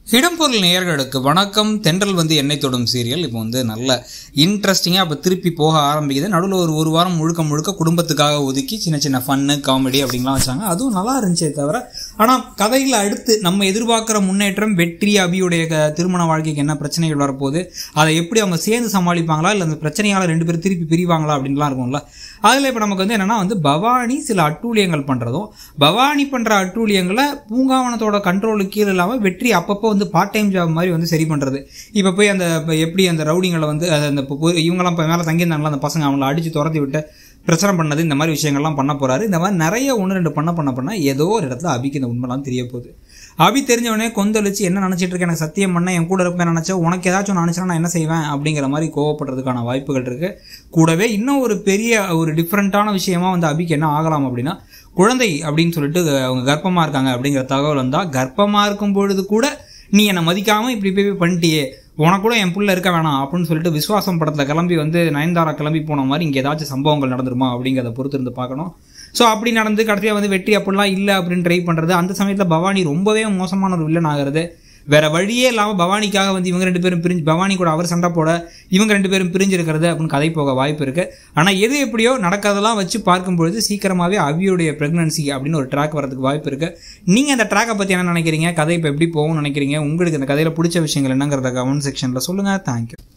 இடம்பொருள் நேயர்களுக்கு வணக்கம் தென்றல் வந்து எண்ணெய் தொடும் சீரியல் இப்போ வந்து நல்ல இன்ட்ரெஸ்டிங்காக இப்போ திருப்பி போக ஆரம்பிக்குது நடுவில் ஒரு ஒரு வாரம் முழுக்க முழுக்க குடும்பத்துக்காக ஒதுக்கி சின்ன சின்ன ஃபன்னு காமெடி அப்படின்லாம் வச்சாங்க அதுவும் நல்லா இருந்துச்சே தவிர ஆனால் கதையில் அடுத்து நம்ம எதிர்பார்க்குற முன்னேற்றம் வெற்றி அபியுடைய க- திருமண வாழ்க்கைக்கு என்ன பிரச்சனைகள் வரப்போகுது அதை எப்படி அவங்க சேர்ந்து சமாளிப்பாங்களா இல்லை அந்த பிரச்சனையால் ரெண்டு பேரும் திருப்பி பிரிவாங்களா அப்படின்லாம் இருக்கும்ல அதில் இப்போ நமக்கு வந்து என்னென்னா வந்து பவானி சில அட்டூழியங்கள் பண்ணுறதும் பவானி பண்ணுற அட்டூழியங்களை பூங்காவனத்தோட கண்ட்ரோலுக்கு கீழே இல்லாமல் வெற்றி அப்பப்போ வந்து பார்ட் டைம் ஜாப் மாதிரி வந்து சரி பண்ணுறது இப்போ போய் அந்த இப்ப எப்படி அந்த ரவுடிங்களை வந்து அது அந்த இப்போ போய் இவங்கெல்லாம் இப்போ மேலே தங்கியிருந்தாங்களா அந்த பசங்க அவங்கள அடித்து துரத்தி விட்டு பிரச்சனை பண்ணது இந்த மாதிரி விஷயங்கள்லாம் பண்ண போறாரு இந்த மாதிரி நிறைய ஒன்று ரெண்டு பண்ண பண்ண பண்ண ஏதோ ஒரு இடத்துல அபிக்கு இந்த உண்மைலாம் தெரிய போகுது அபி தெரிஞ்சவனே கொந்தளிச்சு என்ன நினச்சிட்டு இருக்க எனக்கு சத்தியம் பண்ண என் கூட இருப்பேன் நினச்சா உனக்கு ஏதாச்சும் நினச்சா நான் என்ன செய்வேன் அப்படிங்கிற மாதிரி கோவப்படுறதுக்கான வாய்ப்புகள் இருக்கு கூடவே இன்னும் ஒரு பெரிய ஒரு டிஃப்ரெண்ட்டான விஷயமா வந்து அபிக்கு என்ன ஆகலாம் அப்படின்னா குழந்தை அப்படின்னு சொல்லிட்டு அவங்க கர்ப்பமா இருக்காங்க அப்படிங்கிற தகவல் வந்தா கர்ப்பமா இருக்கும் பொழுது கூட நீ என்னை மதிக்காம இப்படி போய் போய் பண்ணிட்டியே உனக்கு கூட என் புள்ள இருக்க வேணாம் அப்படின்னு சொல்லிட்டு விஸ்வாசம் படத்துல கிளம்பி வந்து நயன்தாரா கிளம்பி போன மாதிரி இங்கே ஏதாச்சும் சம்பவங்கள் நடந்துருமா அப்படிங்கிறத பொறுத்து இருந்து பார்க்கணும் ஸோ அப்படி நடந்து கடைசியாக வந்து வெற்றி அப்படிலாம் இல்லை அப்படின்னு ட்ரை பண்ணுறது அந்த சமயத்தில் பவானி ரொம்பவே மோசமான ஒரு வில்லன் ஆகிறது வேற வழியே இல்லாமல் பவானிக்காக வந்து இவங்க ரெண்டு பேரும் பிரிஞ்சு பவானி கூட அவர் சண்டை போட இவங்க ரெண்டு பேரும் பிரிஞ்சு இருக்கிறது அப்படின்னு கதை போக வாய்ப்பு இருக்கு ஆனால் எது எப்படியோ நடக்கிறதெல்லாம் வச்சு பார்க்கும்பொழுது சீக்கிரமாகவே அவியோடைய பிரெக்னன்சி அப்படின்னு ஒரு ட்ராக் வரதுக்கு வாய்ப்பு இருக்கு நீங்கள் அந்த ட்ராக்கை பற்றி என்ன நினைக்கிறீங்க கதை இப்போ எப்படி போகும்னு நினைக்கிறீங்க உங்களுக்கு இந்த கதையில் பிடிச்ச விஷயங்கள் என்னங்கிறத கமெண்ட் செக்ஷனில் சொல்லுங்கள் தேங்க்யூ